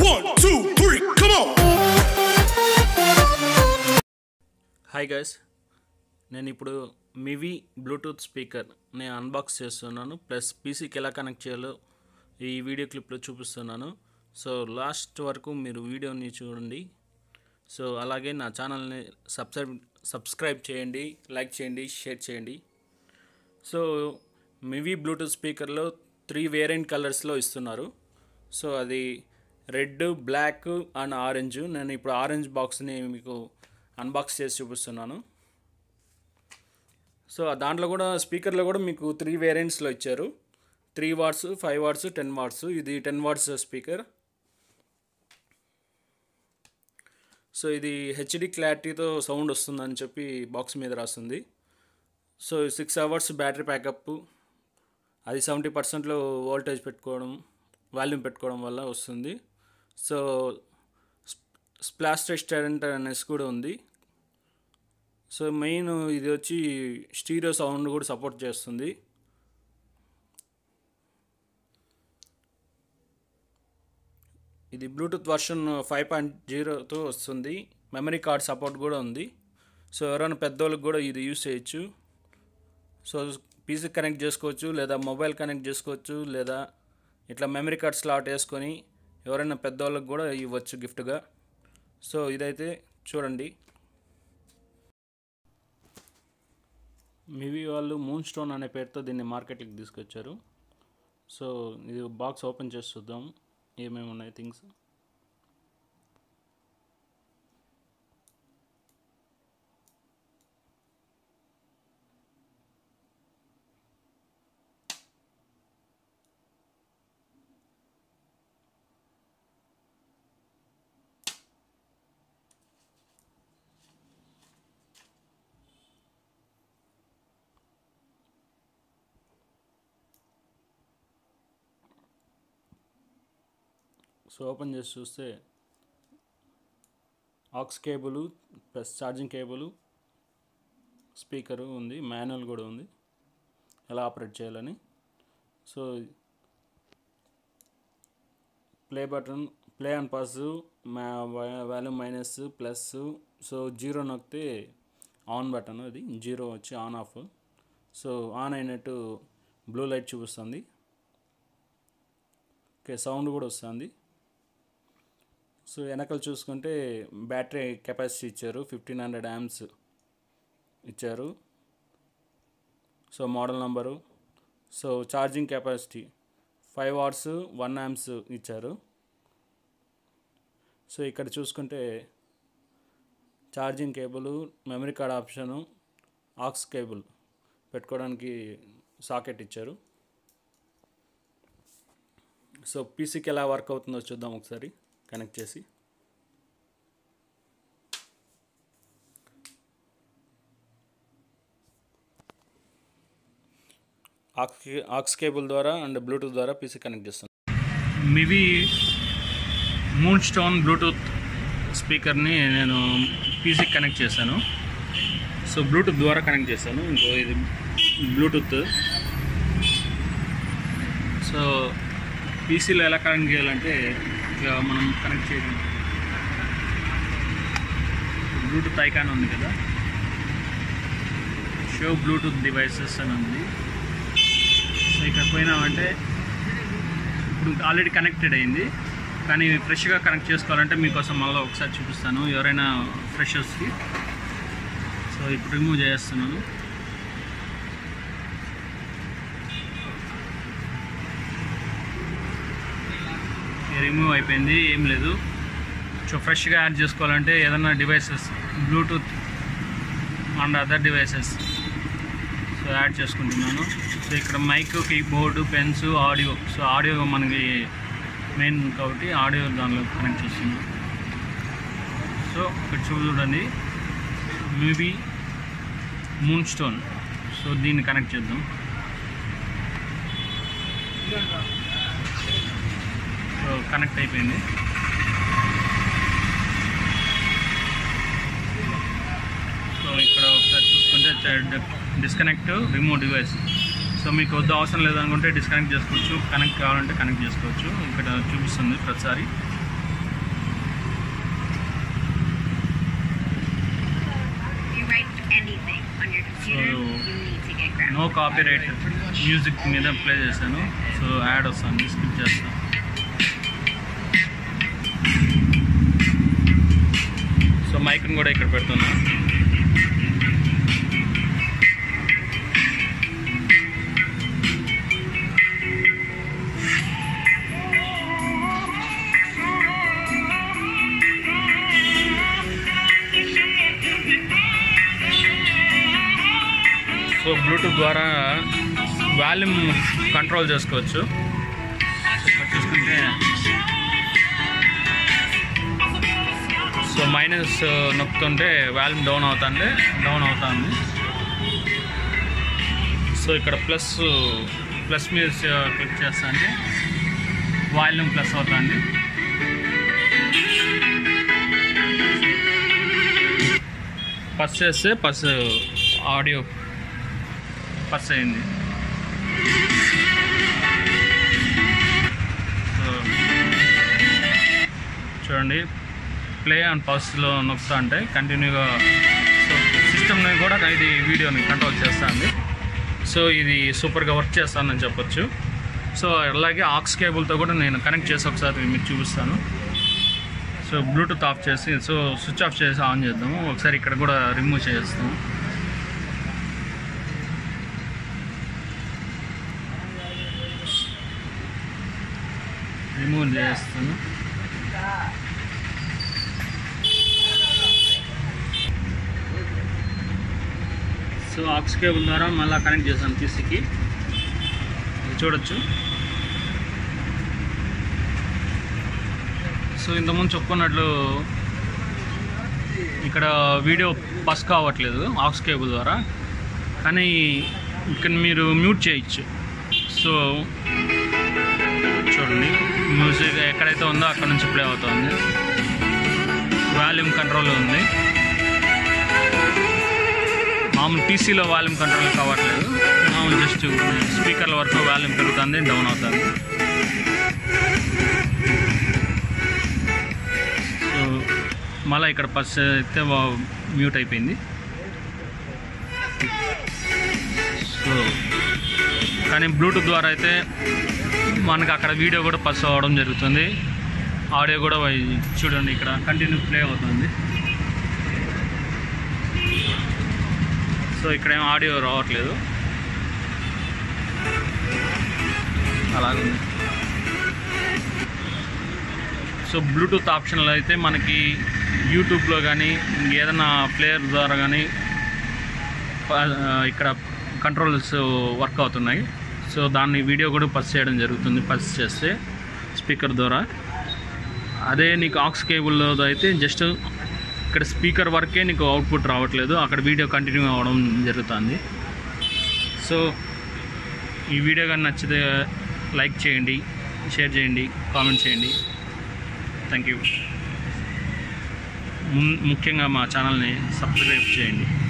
One, two, three, come on! Hi guys నేను ఇప్పుడు Mivi Bluetooth speaker నేను అన్బాక్స్ చేస్తున్నాను ప్లస్ పీసీకి ఎలా కనెక్ట్ చేయాలో ఈ వీడియో క్లిప్లో చూపిస్తున్నాను సో లాస్ట్ వరకు మీరు వీడియోని చూడండి సో అలాగే నా ఛానల్ని సబ్స్క్రైబ్ సబ్స్క్రైబ్ చేయండి లైక్ చేయండి షేర్ చేయండి సో మివి బ్లూటూత్ స్పీకర్లో త్రీ వేరియంట్ కలర్స్లో ఇస్తున్నారు సో అది రెడ్ బ్లాక్ అండ్ ఆరెంజ్ నేను ఇప్పుడు ఆరెంజ్ బాక్స్ని మీకు అన్బాక్స్ చేసి చూపిస్తున్నాను సో దాంట్లో కూడా స్పీకర్లో కూడా మీకు త్రీ వేరియంట్స్లో ఇచ్చారు three watts five watts ten watts ఇది టెన్ వాట్స్ స్పీకర్ సో ఇది హెచ్డి క్లారిటీతో సౌండ్ వస్తుందని చెప్పి బాక్స్ మీద రాస్తుంది so six hours battery backup అది సెవెంటీ పర్సెంట్లో వోల్టేజ్ పెట్టుకోవడం వాల్యూమ్ పెట్టుకోవడం వల్ల వస్తుంది సో స్ప్లాష్ రెస్టారెంట్ అనేసి కూడా ఉంది సో మెయిన్ ఇది వచ్చి స్టీరియో సౌండ్ కూడా సపోర్ట్ చేస్తుంది ఇది బ్లూటూత్ వర్షన్ ఫైవ్ పాయింట్ జీరోతో వస్తుంది మెమరీ కార్డ్ సపోర్ట్ కూడా ఉంది సో ఎవరైనా పెద్దోళ్ళకి కూడా ఇది యూస్ చేయొచ్చు సో పీసీ కనెక్ట్ చేసుకోవచ్చు లేదా మొబైల్ కనెక్ట్ చేసుకోవచ్చు లేదా ఇట్లా మెమరీ కార్డ్ స్లాట్ వేసుకొని ఎవరైనా పెద్దవాళ్ళకి కూడా ఇవ్వచ్చు గిఫ్ట్గా సో ఇదైతే చూడండి మివి వాళ్ళు మూన్ స్టోన్ అనే పేరుతో దీన్ని మార్కెట్కి తీసుకొచ్చారు సో ఇది బాక్స్ ఓపెన్ చేసి చూద్దాం ఏమేమి ఉన్నాయి థింగ్స్ సో ఓపెన్ చేసి చూస్తే aux cable plus charging cable speaker ఉంది మాన్యువల్ కూడా ఉంది ఎలా ఆపరేట్ చేయాలని so play button play and pause volume minus plus so zero నొక్కితే ఆన్ బటన్ అది జీరో వచ్చి ఆన్ ఆఫ్ సో ఆన్ అయినట్టు బ్లూ లైట్ చూపిస్తుంది ఓకే సౌండ్ కూడా వస్తుంది సో వెనకాల చూసుకుంటే బ్యాటరీ కెపాసిటీ ఇచ్చారు ఫిఫ్టీన్ హండ్రెడ్ యామ్స్ ఇచ్చారు so model number so charging capacity five watts one amps ఇచ్చారు సో ఇక్కడ చూసుకుంటే charging cable memory card option aux cable పెట్టుకోవడానికి సాకెట్ ఇచ్చారు సో పీసీకి ఎలా వర్క్ అవుతుందో చూద్దాం ఒకసారి కనెక్ట్ చేసి ఆక్స్ ఆక్స్ కేబుల్ ద్వారా అండ్ బ్లూటూత్ ద్వారా పీసీ కనెక్ట్ చేస్తాను మివి మూన్ స్టోన్ బ్లూటూత్ స్పీకర్ని నేను పీసీకి కనెక్ట్ చేశాను సో బ్లూటూత్ ద్వారా కనెక్ట్ చేశాను ఇంకో ఇది బ్లూటూత్ సో పీసీలో ఎలా కనెక్ట్ చేయాలంటే ఇక మనం కనెక్ట్ చేయడం బ్లూటూత్ ఐకాన్ ఉంది కదా షో బ్లూటూత్ డివైసెస్ అని ఉంది సో ఇక్కడ పోయినామంటే ఇప్పుడు ఆల్రెడీ కనెక్టెడ్ అయింది కానీ ఫ్రెష్గా కనెక్ట్ చేసుకోవాలంటే మీకోసం మళ్ళీ ఒకసారి చూపిస్తాను ఎవరైనా ఫ్రెషర్స్కి సో ఇప్పుడు రిమూవ్ చేస్తున్నాను రిమూవ్ అయిపోయింది ఏం లేదు సో ఫ్రెష్గా యాడ్ చేసుకోవాలంటే ఏదైనా devices Bluetooth and other devices so add చేసుకుంటున్నాను సో ఇక్కడ mic keyboard pens audio so audio మనకి మెయిన్ కాబట్టి ఆడియో దానిలో కనెక్ట్ చేస్తున్నాను సో ఇక్కడ చూడండి మూవీ మూన్ స్టోన్ సో దీన్ని కనెక్ట్ చేద్దాం సో కనెక్ట్ అయిపోయింది సో ఇక్కడ ఒకసారి చూసుకుంటే డిస్కనెక్ట్ రిమోట్ డివైస్ సో మీకు వద్ద అవసరం లేదనుకుంటే డిస్కనెక్ట్ చేసుకోవచ్చు కనెక్ట్ కావాలంటే కనెక్ట్ చేసుకోవచ్చు ఇక్కడ చూపిస్తుంది ప్రతిసారి anything on your computer, So, you need to get graphics. No copyright music మీద ప్లే చేశాను సో యాడ్ వస్తుంది స్కిప్ చేస్తాను సో మైక్ని కూడా ఇక్కడ పెడుతున్నా సో బ్లూటూత్ ద్వారా వాల్యూమ్ కంట్రోల్ చేసుకోవచ్చు ఇక్కడ చూసుకుంటే సో మైనస్ నొక్కుతుంటే వాల్యూమ్ డౌన్ అవుతుంది డౌన్ అవుతుంది సో ఇక్కడ ప్లస్ ప్లస్ మీద క్లిక్ చేస్తా అంటే వాల్యూమ్ ప్లస్ అవుతుంది పస్ చేస్తే పస్ ఆడియో పస్ అయింది సో చూడండి ప్లే అండ్ పస్లో నొక్కుతా అంటే కంటిన్యూగా సో సిస్టమ్ని కూడా ఇది వీడియోని కంట్రోల్ చేస్తుంది సో ఇది సూపర్గా వర్క్ చేస్తానని చెప్పొచ్చు సో అలాగే ఆక్స్ కేబుల్తో కూడా నేను కనెక్ట్ చేసి ఒకసారి మీకు చూపిస్తాను సో బ్లూటూత్ ఆఫ్ చేసి సో స్విచ్ ఆఫ్ చేసి ఆన్ చేద్దాము ఒకసారి ఇక్కడ కూడా రిమూవ్ చేస్తాము రిమూవ్ చేస్తాను సో ఆక్స్ కేబుల్ ద్వారా మళ్ళీ కనెక్ట్ చేశాను పీసీకి ఇది చూడొచ్చు సో ఇంతకుముందు చెప్పుకున్నట్లు ఇక్కడ వీడియో పస్ కావట్లేదు ఆక్స్ కేబుల్ ద్వారా కానీ ఇక్కడ మీరు మ్యూట్ చేయొచ్చు సో చూడండి మ్యూజిక్ ఎక్కడైతే ఉందో అక్కడ నుంచి ప్లే అవుతుంది వాల్యూమ్ కంట్రోల్ ఉంది మామూలు పీసీలో వాల్యూమ్ కంట్రోల్ కావట్లేదు మామూలు జస్ట్ స్పీకర్ల వరకు వాల్యూమ్ పెరుగుతుంది డౌన్ అవుతుంది సో మళ్ళీ ఇక్కడ పస్ అయితే మ్యూట్ అయిపోయింది సో కానీ బ్లూటూత్ ద్వారా అయితే మనకు అక్కడ వీడియో కూడా పస్ అవ్వడం జరుగుతుంది ఆడియో కూడా వై- చూడండి ఇక్కడ కంటిన్యూ ప్లే అవుతుంది సో ఇక్కడ ఏం ఆడియో రావట్లేదు అలాగే సో బ్లూటూత్ ఆప్షన్లో అయితే మనకి యూట్యూబ్లో కానీ ఏదైనా ప్లేయర్ ద్వారా కానీ ఇక్కడ కంట్రోల్స్ వర్క్ అవుతున్నాయి సో దాన్ని వీడియో కూడా పస్ చేయడం జరుగుతుంది పస్ చేస్తే స్పీకర్ ద్వారా అదే నీకు ఆక్స్ కేబుల్లో అయితే జస్ట్ ఇక్కడ స్పీకర్ వరకే నీకు అవుట్పుట్ రావట్లేదు అక్కడ వీడియో కంటిన్యూ అవ్వడం జరుగుతుంది సో ఈ వీడియో కానీ నచ్చితే లైక్ చేయండి షేర్ చేయండి కామెంట్ చేయండి థ్యాంక్ యూ ముఖ్యంగా మా ఛానల్ని సబ్స్క్రైబ్ చేయండి